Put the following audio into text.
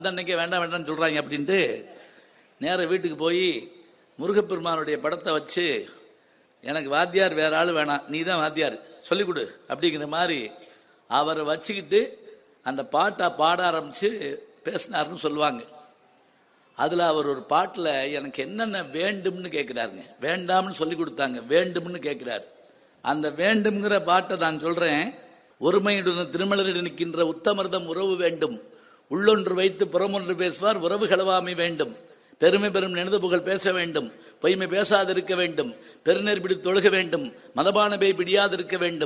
அன்னைக்கே வேண்டாம் வேண்டாம்னு சொல்றாங்க அப்படின்ட்டு நேர வீட்டுக்கு போய் முருகப்பெருமானுடைய படத்தை வச்சு எனக்கு வாத்தியார் வேற ஆள் வேணாம் நீ தான் வாத்தியார் சொல்லிக் கொடு அப்படிங்கிற மாதிரி அவரை வச்சுக்கிட்டு அந்த பாட்டை பாட ஆரம்பிச்சு பேசினாருன்னு சொல்லுவாங்க அதில் அவர் ஒரு பாட்டில் எனக்கு என்னென்ன வேண்டும்னு கேட்குறாருங்க வேண்டாம்னு சொல்லி கொடுத்தாங்க வேண்டும்னு கேட்குறாரு அந்த வேண்டும்ங்கிற பாட்டை நான் சொல்கிறேன் ஒருமையுடன் திருமலரிடம் நிற்கின்ற உத்தமர்தம் உறவு வேண்டும் உள்ளொன்று வைத்து புறமொன்று பேசுவார் உறவு களவாமை வேண்டும் பெருமை பெரும் நினைது புகழ் பேச வேண்டும் பொய்மை பேசாதிருக்க வேண்டும் பெருநெற் பிடி தொழுக வேண்டும் மதபான பேய் பிடியாதிருக்க வேண்டும்